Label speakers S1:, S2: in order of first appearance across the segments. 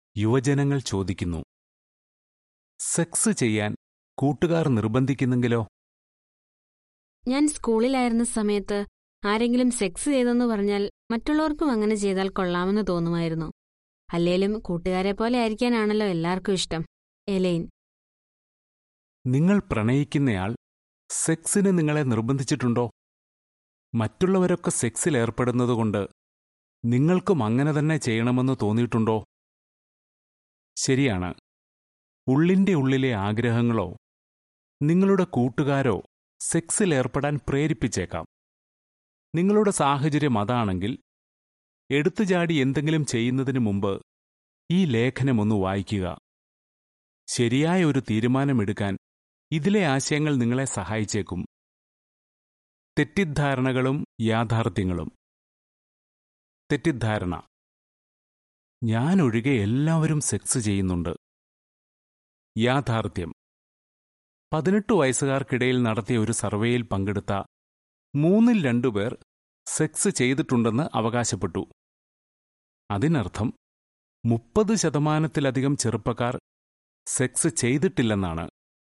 S1: യുവജനങ്ങൾ ചോദിക്കുന്നു സെക്സ് ചെയ്യാൻ കൂട്ടുകാർ നിർബന്ധിക്കുന്നെങ്കിലോ
S2: ഞാൻ സ്കൂളിലായിരുന്ന സമയത്ത് ആരെങ്കിലും സെക്സ് ചെയ്തെന്ന് പറഞ്ഞാൽ മറ്റുള്ളവർക്കും അങ്ങനെ ചെയ്താൽ കൊള്ളാമെന്ന് തോന്നുമായിരുന്നു അല്ലേലും കൂട്ടുകാരെ പോലെ ആയിരിക്കാനാണല്ലോ എല്ലാവർക്കും ഇഷ്ടം എലൈൻ
S1: നിങ്ങൾ പ്രണയിക്കുന്നയാൾ സെക്സിന് നിങ്ങളെ നിർബന്ധിച്ചിട്ടുണ്ടോ മറ്റുള്ളവരൊക്കെ സെക്സിൽ ഏർപ്പെടുന്നതുകൊണ്ട് നിങ്ങൾക്കും അങ്ങനെ തന്നെ ചെയ്യണമെന്ന് തോന്നിയിട്ടുണ്ടോ ശരിയാണ് ഉള്ളിന്റെ ഉള്ളിലെ ആഗ്രഹങ്ങളോ നിങ്ങളുടെ കൂട്ടുകാരോ സെക്സിൽ ഏർപ്പെടാൻ പ്രേരിപ്പിച്ചേക്കാം നിങ്ങളുടെ സാഹചര്യം അതാണെങ്കിൽ എടുത്തുചാടി എന്തെങ്കിലും ചെയ്യുന്നതിന് മുമ്പ് ഈ ലേഖനമൊന്ന് വായിക്കുക ശരിയായ ഒരു തീരുമാനമെടുക്കാൻ ഇതിലെ ആശയങ്ങൾ നിങ്ങളെ സഹായിച്ചേക്കും തെറ്റിദ്ധാരണകളും യാഥാർത്ഥ്യങ്ങളും തെറ്റിദ്ധാരണ ഞാനൊഴികെ എല്ലാവരും സെക്സ് ചെയ്യുന്നുണ്ട് യാഥാർത്ഥ്യം പതിനെട്ട് വയസ്സുകാർക്കിടയിൽ നടത്തിയ ഒരു സർവേയിൽ പങ്കെടുത്ത മൂന്നിൽ രണ്ടുപേർ സെക്സ് ചെയ്തിട്ടുണ്ടെന്ന് അവകാശപ്പെട്ടു അതിനർത്ഥം മുപ്പത് ശതമാനത്തിലധികം ചെറുപ്പക്കാർ സെക്സ് ചെയ്തിട്ടില്ലെന്നാണ്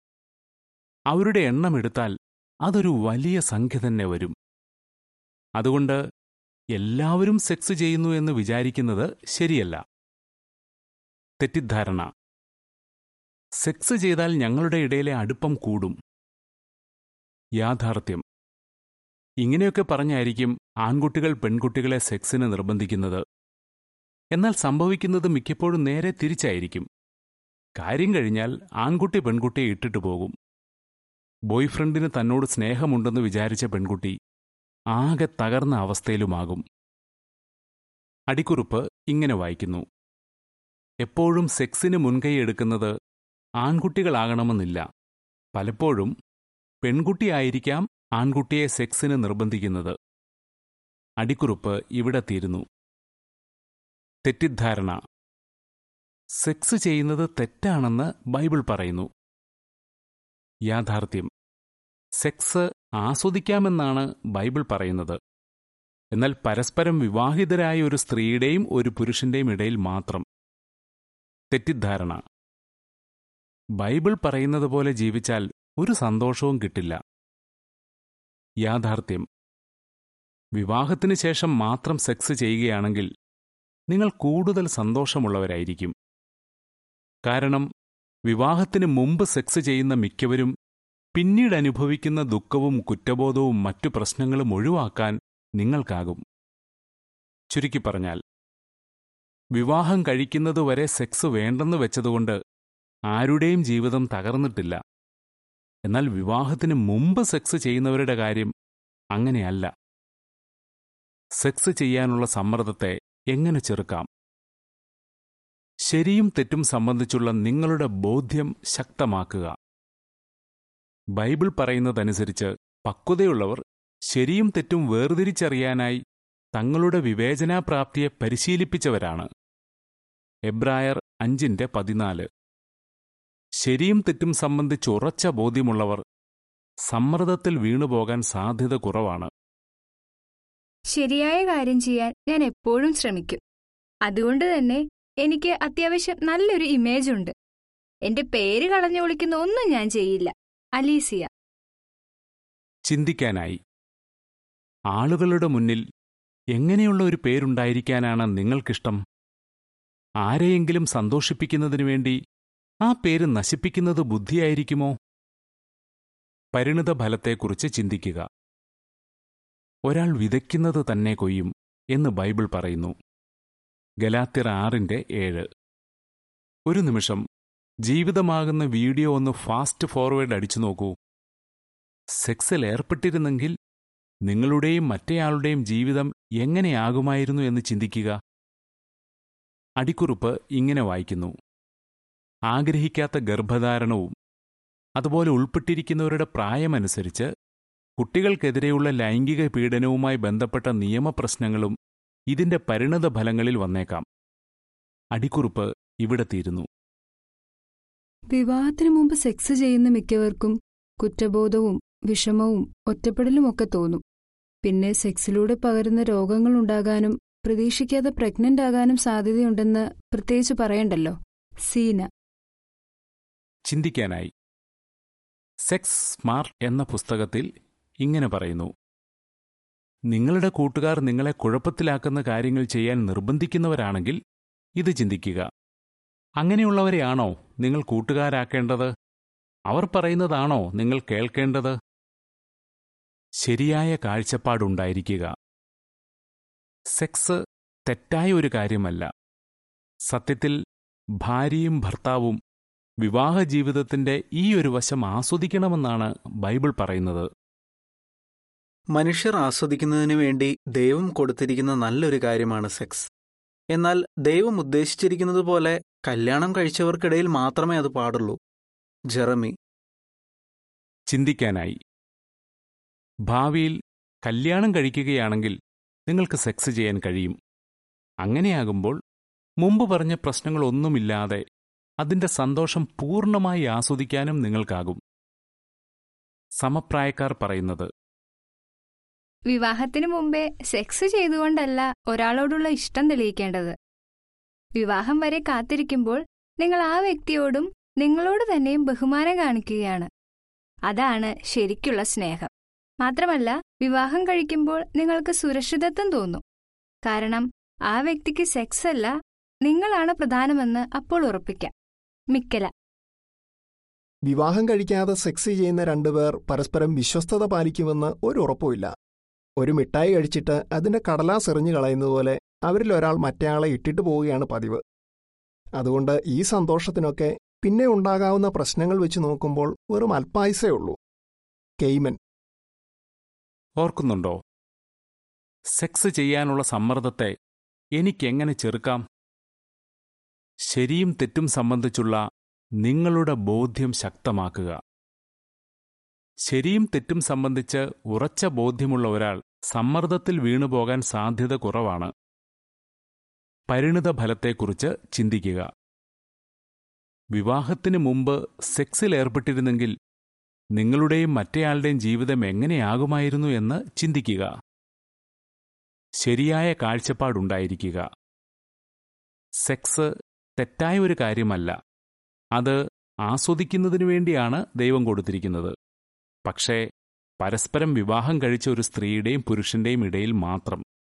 S1: അവരുടെ എണ്ണമെടുത്താൽ അതൊരു വലിയ സംഖ്യ തന്നെ വരും അതുകൊണ്ട് എല്ലാവരും സെക്സ് ചെയ്യുന്നു എന്ന് വിചാരിക്കുന്നത് ശരിയല്ല തെറ്റിദ്ധാരണ സെക്സ് ചെയ്താൽ ഞങ്ങളുടെ ഇടയിലെ അടുപ്പം കൂടും യാഥാർത്ഥ്യം ഇങ്ങനെയൊക്കെ പറഞ്ഞായിരിക്കും ആൺകുട്ടികൾ പെൺകുട്ടികളെ സെക്സിന് നിർബന്ധിക്കുന്നത് എന്നാൽ സംഭവിക്കുന്നത് മിക്കപ്പോഴും നേരെ തിരിച്ചായിരിക്കും കാര്യം കഴിഞ്ഞാൽ ആൺകുട്ടി പെൺകുട്ടിയെ ഇട്ടിട്ടു പോകും ബോയ്ഫ്രണ്ടിന് തന്നോട് സ്നേഹമുണ്ടെന്ന് വിചാരിച്ച പെൺകുട്ടി ആകെ തകർന്ന അവസ്ഥയിലുമാകും അടിക്കുറിപ്പ് ഇങ്ങനെ വായിക്കുന്നു എപ്പോഴും സെക്സിന് മുൻകൈ എടുക്കുന്നത് ആൺകുട്ടികളാകണമെന്നില്ല പലപ്പോഴും പെൺകുട്ടിയായിരിക്കാം ആൺകുട്ടിയെ സെക്സിന് നിർബന്ധിക്കുന്നത് അടിക്കുറിപ്പ് ഇവിടെ തീരുന്നു തെറ്റിദ്ധാരണ സെക്സ് ചെയ്യുന്നത് തെറ്റാണെന്ന് ബൈബിൾ പറയുന്നു യാഥാർത്ഥ്യം സെക്സ് ആസ്വദിക്കാമെന്നാണ് ബൈബിൾ പറയുന്നത് എന്നാൽ പരസ്പരം വിവാഹിതരായ ഒരു സ്ത്രീയുടെയും ഒരു പുരുഷന്റെയും ഇടയിൽ മാത്രം തെറ്റിദ്ധാരണ ബൈബിൾ പറയുന്നത് പോലെ ജീവിച്ചാൽ ഒരു സന്തോഷവും കിട്ടില്ല യാഥാർത്ഥ്യം വിവാഹത്തിന് ശേഷം മാത്രം സെക്സ് ചെയ്യുകയാണെങ്കിൽ നിങ്ങൾ കൂടുതൽ സന്തോഷമുള്ളവരായിരിക്കും കാരണം വിവാഹത്തിന് മുമ്പ് സെക്സ് ചെയ്യുന്ന മിക്കവരും പിന്നീട് അനുഭവിക്കുന്ന ദുഃഖവും കുറ്റബോധവും മറ്റു പ്രശ്നങ്ങളും ഒഴിവാക്കാൻ നിങ്ങൾക്കാകും ചുരുക്കി പറഞ്ഞാൽ വിവാഹം കഴിക്കുന്നതുവരെ സെക്സ് വേണ്ടെന്ന് വെച്ചതുകൊണ്ട് ആരുടെയും ജീവിതം തകർന്നിട്ടില്ല എന്നാൽ വിവാഹത്തിന് മുമ്പ് സെക്സ് ചെയ്യുന്നവരുടെ കാര്യം അങ്ങനെയല്ല സെക്സ് ചെയ്യാനുള്ള സമ്മർദ്ദത്തെ എങ്ങനെ ചെറുക്കാം ശരിയും തെറ്റും സംബന്ധിച്ചുള്ള നിങ്ങളുടെ ബോധ്യം ശക്തമാക്കുക ബൈബിൾ പറയുന്നതനുസരിച്ച് പക്വതയുള്ളവർ ശരിയും തെറ്റും വേർതിരിച്ചറിയാനായി തങ്ങളുടെ വിവേചനാപ്രാപ്തിയെ പരിശീലിപ്പിച്ചവരാണ് എബ്രായർ അഞ്ചിന്റെ പതിനാല് ശരിയും തെറ്റും സംബന്ധിച്ച് ഉറച്ച ബോധ്യമുള്ളവർ സമ്മർദ്ദത്തിൽ വീണുപോകാൻ സാധ്യത കുറവാണ്
S3: ശരിയായ കാര്യം ചെയ്യാൻ ഞാൻ എപ്പോഴും ശ്രമിക്കും അതുകൊണ്ട് തന്നെ എനിക്ക് അത്യാവശ്യം നല്ലൊരു ഇമേജ് ഉണ്ട് എന്റെ പേര് കളഞ്ഞു വിളിക്കുന്ന ഒന്നും ഞാൻ ചെയ്യില്ല അലീസിയ
S1: ചിന്തിക്കാനായി ആളുകളുടെ മുന്നിൽ എങ്ങനെയുള്ള ഒരു പേരുണ്ടായിരിക്കാനാണ് നിങ്ങൾക്കിഷ്ടം ആരെയെങ്കിലും സന്തോഷിപ്പിക്കുന്നതിനു വേണ്ടി ആ പേര് നശിപ്പിക്കുന്നത് ബുദ്ധിയായിരിക്കുമോ പരിണിത ഫലത്തെക്കുറിച്ച് ചിന്തിക്കുക ഒരാൾ വിതയ്ക്കുന്നത് തന്നെ കൊയ്യും എന്ന് ബൈബിൾ പറയുന്നു ഗലാത്തിർ ആറിന്റെ ഏഴ് ഒരു നിമിഷം ജീവിതമാകുന്ന വീഡിയോ ഒന്ന് ഫാസ്റ്റ് ഫോർവേഡ് അടിച്ചു നോക്കൂ സെക്സിൽ ഏർപ്പെട്ടിരുന്നെങ്കിൽ നിങ്ങളുടെയും മറ്റേയാളുടെയും ജീവിതം എങ്ങനെയാകുമായിരുന്നു എന്ന് ചിന്തിക്കുക അടിക്കുറിപ്പ് ഇങ്ങനെ വായിക്കുന്നു ആഗ്രഹിക്കാത്ത ഗർഭധാരണവും അതുപോലെ ഉൾപ്പെട്ടിരിക്കുന്നവരുടെ പ്രായമനുസരിച്ച് കുട്ടികൾക്കെതിരെയുള്ള ലൈംഗിക പീഡനവുമായി ബന്ധപ്പെട്ട നിയമപ്രശ്നങ്ങളും ഇതിന്റെ പരിണത ഫലങ്ങളിൽ വന്നേക്കാം അടിക്കുറിപ്പ് ഇവിടെ തീരുന്നു
S4: വിവാഹത്തിനു മുമ്പ് സെക്സ് ചെയ്യുന്ന മിക്കവർക്കും കുറ്റബോധവും വിഷമവും ഒറ്റപ്പെടലുമൊക്കെ തോന്നും പിന്നെ സെക്സിലൂടെ പകരുന്ന രോഗങ്ങളുണ്ടാകാനും പ്രതീക്ഷിക്കാതെ പ്രഗ്നന്റ് ആകാനും സാധ്യതയുണ്ടെന്ന് പ്രത്യേകിച്ച് പറയണ്ടല്ലോ സീന
S1: ചിന്തിക്കാനായി സെക്സ് സ്മാർട്ട് എന്ന പുസ്തകത്തിൽ ഇങ്ങനെ പറയുന്നു നിങ്ങളുടെ കൂട്ടുകാർ നിങ്ങളെ കുഴപ്പത്തിലാക്കുന്ന കാര്യങ്ങൾ ചെയ്യാൻ നിർബന്ധിക്കുന്നവരാണെങ്കിൽ ഇത് ചിന്തിക്കുക അങ്ങനെയുള്ളവരെയാണോ നിങ്ങൾ കൂട്ടുകാരാക്കേണ്ടത് അവർ പറയുന്നതാണോ നിങ്ങൾ കേൾക്കേണ്ടത് ശരിയായ കാഴ്ചപ്പാടുണ്ടായിരിക്കുക സെക്സ് തെറ്റായ ഒരു കാര്യമല്ല സത്യത്തിൽ ഭാര്യയും ഭർത്താവും വിവാഹ ജീവിതത്തിന്റെ ഈ ഒരു വശം ആസ്വദിക്കണമെന്നാണ് ബൈബിൾ പറയുന്നത്
S5: മനുഷ്യർ ആസ്വദിക്കുന്നതിനു വേണ്ടി ദൈവം കൊടുത്തിരിക്കുന്ന നല്ലൊരു കാര്യമാണ് സെക്സ് എന്നാൽ ദൈവം ഉദ്ദേശിച്ചിരിക്കുന്നത് പോലെ കല്യാണം കഴിച്ചവർക്കിടയിൽ മാത്രമേ അത് പാടുള്ളൂ ജെറമി
S1: ചിന്തിക്കാനായി ഭാവിയിൽ കല്യാണം കഴിക്കുകയാണെങ്കിൽ നിങ്ങൾക്ക് സെക്സ് ചെയ്യാൻ കഴിയും അങ്ങനെയാകുമ്പോൾ മുമ്പ് പറഞ്ഞ പ്രശ്നങ്ങളൊന്നുമില്ലാതെ അതിന്റെ സന്തോഷം പൂർണ്ണമായി ആസ്വദിക്കാനും നിങ്ങൾക്കാകും സമപ്രായക്കാർ പറയുന്നത്
S3: വിവാഹത്തിനു മുമ്പേ സെക്സ് ചെയ്തുകൊണ്ടല്ല ഒരാളോടുള്ള ഇഷ്ടം തെളിയിക്കേണ്ടത് വിവാഹം വരെ കാത്തിരിക്കുമ്പോൾ നിങ്ങൾ ആ വ്യക്തിയോടും നിങ്ങളോട് തന്നെയും ബഹുമാനം കാണിക്കുകയാണ് അതാണ് ശരിക്കുള്ള സ്നേഹം മാത്രമല്ല വിവാഹം കഴിക്കുമ്പോൾ നിങ്ങൾക്ക് സുരക്ഷിതത്വം തോന്നും കാരണം ആ വ്യക്തിക്ക് സെക്സ് അല്ല നിങ്ങളാണ് പ്രധാനമെന്ന് അപ്പോൾ ഉറപ്പിക്കാം മിക്കല
S6: വിവാഹം കഴിക്കാതെ സെക്സ് ചെയ്യുന്ന രണ്ടുപേർ പരസ്പരം വിശ്വസ്തത പാലിക്കുമെന്ന് ഒരു ഉറപ്പുമില്ല ഒരു മിഠായി കഴിച്ചിട്ട് അതിന്റെ കടലാസ് എറിഞ്ഞു കളയുന്നതുപോലെ അവരിൽ ഒരാൾ മറ്റേയാളെ ഇട്ടിട്ട് പോവുകയാണ് പതിവ് അതുകൊണ്ട് ഈ സന്തോഷത്തിനൊക്കെ പിന്നെ ഉണ്ടാകാവുന്ന പ്രശ്നങ്ങൾ വെച്ച് നോക്കുമ്പോൾ വെറും അല്പായുസേ ഉള്ളൂ കെയ്മൻ
S1: ഓർക്കുന്നുണ്ടോ സെക്സ് ചെയ്യാനുള്ള സമ്മർദ്ദത്തെ എനിക്കെങ്ങനെ ചെറുക്കാം ശരിയും തെറ്റും സംബന്ധിച്ചുള്ള നിങ്ങളുടെ ബോധ്യം ശക്തമാക്കുക ശരിയും തെറ്റും സംബന്ധിച്ച് ഉറച്ച ബോധ്യമുള്ള ഒരാൾ സമ്മർദ്ദത്തിൽ വീണുപോകാൻ സാധ്യത കുറവാണ് പരിണിത ഫലത്തെക്കുറിച്ച് ചിന്തിക്കുക വിവാഹത്തിന് മുമ്പ് സെക്സിൽ ഏർപ്പെട്ടിരുന്നെങ്കിൽ നിങ്ങളുടെയും മറ്റേയാളുടെയും ജീവിതം എങ്ങനെയാകുമായിരുന്നു എന്ന് ചിന്തിക്കുക ശരിയായ കാഴ്ചപ്പാടുണ്ടായിരിക്കുക സെക്സ് തെറ്റായ ഒരു കാര്യമല്ല അത് ആസ്വദിക്കുന്നതിനു വേണ്ടിയാണ് ദൈവം കൊടുത്തിരിക്കുന്നത് പക്ഷേ പരസ്പരം വിവാഹം കഴിച്ച ഒരു സ്ത്രീയുടെയും പുരുഷന്റെയും ഇടയിൽ മാത്രം